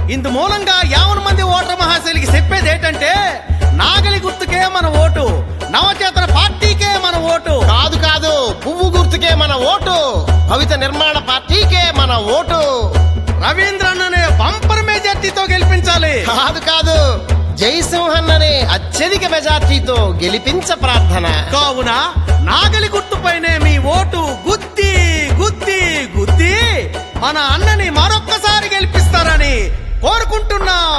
ఇందు మూలంగా యావన మంది ఓటర్ మహాశైలికి చెప్పేది ఏంటంటే నాగలి గుర్తుకే మన ఓటు నవచేతన పార్టీకే మన ఓటు కాదు కాదు పువ్వు గుర్తుకే మన ఓటు భవిత నిర్మాణ పార్టీకే మన ఓటు రవీంద్రన్ అనే బంపర్ మెజార్టీతో గెలిపించాలి కాదు కాదు జయసింహన్ అనే అత్యధిక మెజార్టీతో గెలిపించ ప్రార్థన కావున నాగలి గుర్తుపైనే మీ ఓటు గుద్ది గుద్ది గుద్ది మన అన్నని మరొక్కసారి గెలిపిస్తారని కోరుకుంటున్నాం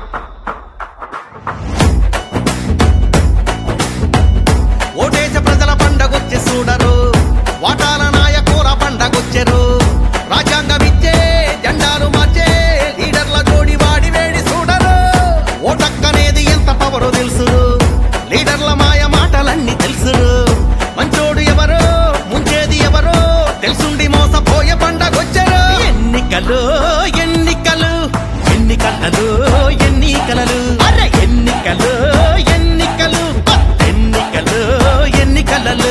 ఓటేసే ప్రజల పండగొచ్చి చూడరు వాటాల నాయకుల పండగొచ్చెరు రాజ్యాంగం ఇచ్చే జెండాలు మార్చే లీడర్ల జోడి వాడి వేడి చూడరు ఓటక్కనేది ఎంత పవరో తెలుసురు లీడర్ల మాయ మాటలన్నీ తెలుసురు మంచోడు ఎవరో ముంచేది ఎవరో తెలుసుండి మోసపోయే పండగొచ్చెరు ఎన్నికలు ఎన్నికలు ఎన్నికలు ఎన్నికలు అరే ఎన్నికలు ఎన్నికలు ఎన్నికలు ఎన్నికలలు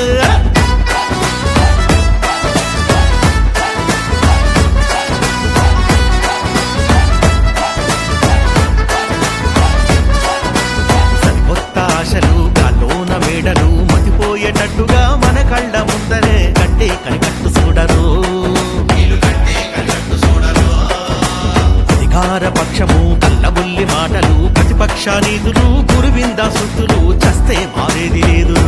సరికొత్త ఆశలు గాలోన మేడలు మతిపోయేటట్టుగా మన కళ్ళ ముందరే కట్టే కనికట్టు చూడరు అధికార పక్షము కల్లబుల్లి మాటలు ప్రతిపక్ష నీతులు గురువింద సుత్తులు చస్తే మారేది లేదు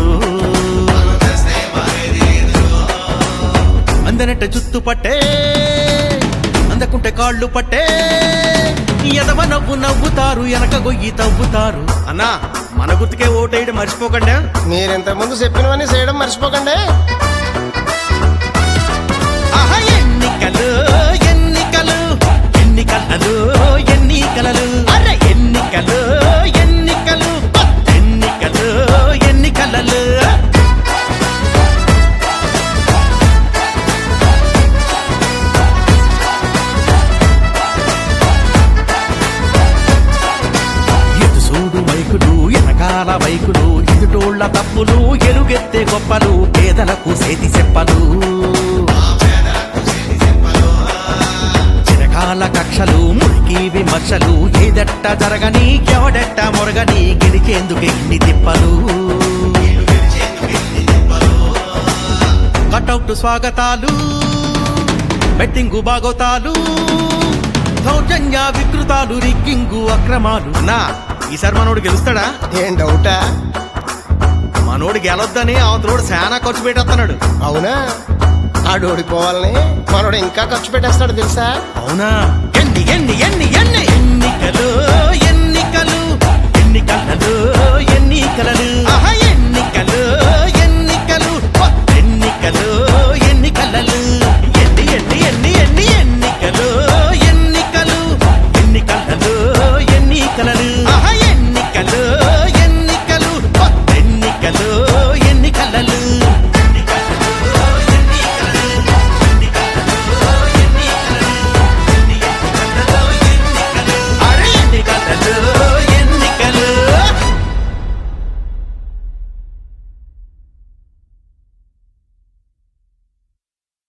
అందనట్ట జుత్తు పట్టే అందకుంటే కాళ్ళు పట్టే ఎదవ నవ్వు నవ్వుతారు వెనక గొయ్యి తవ్వుతారు అన్నా మన గుర్తుకే ఓటేయడం మర్చిపోకండి మీరు ఇంతకు ముందు చెప్పినవన్నీ చేయడం మర్చిపోకండి ఆహా ఎన్నికలు ఎన్నికలు ఎన్నికలు ఎన్నికలు అరే ఎన్నికలు ఎన్నికలు ఎన్నికలు ఎన్నికలలు ఎటు చూడు మైకులు వెనకాల బైకులు ఎదుటోళ్ల తప్పులు ఎలుగెత్తే గొప్పలు పేదలకు సేతి చెప్పలు చిరకాల కక్షలు మురికి విమర్శలు ఏదెట్ట జరగని ఎవడెట్ట మొరగని గెలిచేందుకు ఎన్ని తిప్పలు కటౌట్ స్వాగతాలు బెట్టింగు బాగోతాలు దౌర్జన్య వికృతాలు రిగ్గింగు అక్రమాలు అన్నా ఈసారి మనోడు గెలుస్తాడా ఏం డౌటా మనోడు గెలొద్దని అవతలోడు చాలా ఖర్చు పెట్టేస్తున్నాడు అవునా ఆడు ఓడిపోవాలని మనోడు ఇంకా ఖర్చు పెట్టేస్తాడు తెలుసా అవునా ఎన్ని ఎన్ని ఎన్ని ఎన్ని ఎన్నికలు ఎన్నికలు ఎన్నికలు ఎన్నికలు ఆహా